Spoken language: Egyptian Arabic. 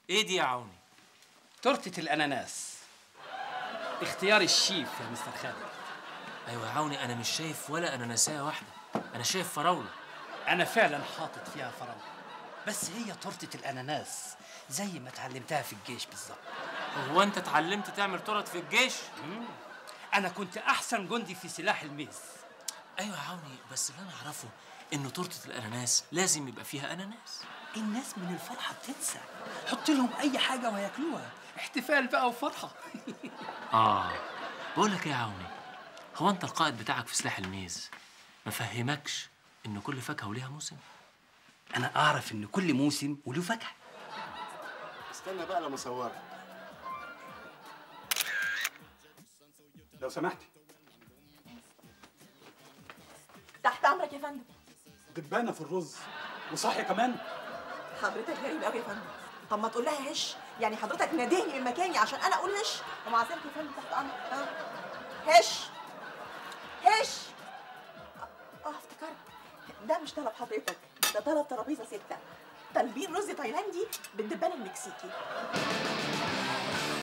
ايه دي يا عوني تورتة الأناناس اختيار الشيف يا مستر خالد ايوه يا عوني انا مش شايف ولا اناناسيه واحده انا شايف فراوله أنا فعلا حاطط فيها فراولة بس هي تورتة الأناناس زي ما اتعلمتها في الجيش بالظبط هو انت اتعلمت تعمل تورت في الجيش أنا كنت أحسن جندي في سلاح الميز ايوه يا عوني بس اللي انا اعرفه ان تورته الاناناس لازم يبقى فيها اناناس الناس من الفرحة بتنسى حط لهم أي حاجة وياكلوها احتفال بقى وفرحة اه بقول لك ايه يا عوني هو انت القائد بتاعك في سلاح الميز ما فهمكش ان كل فاكهه وليها موسم أنا أعرف إن كل موسم وله فاكهة استنى بقى لما اصورك لو سمحتي تحت امرك يا فندم دبانه في الرز وصاحيه كمان حضرتك غريب قوي يا فندم طب ما تقول لها هش يعني حضرتك ناديني من مكاني عشان انا اقول هش ومع ذلك يا فندم تحت امرك ها هش هش اه افتكرت ده مش طلب حضرتك ده طلب ترابيزه سته طالبين رز تايلاندي بالدبان المكسيكي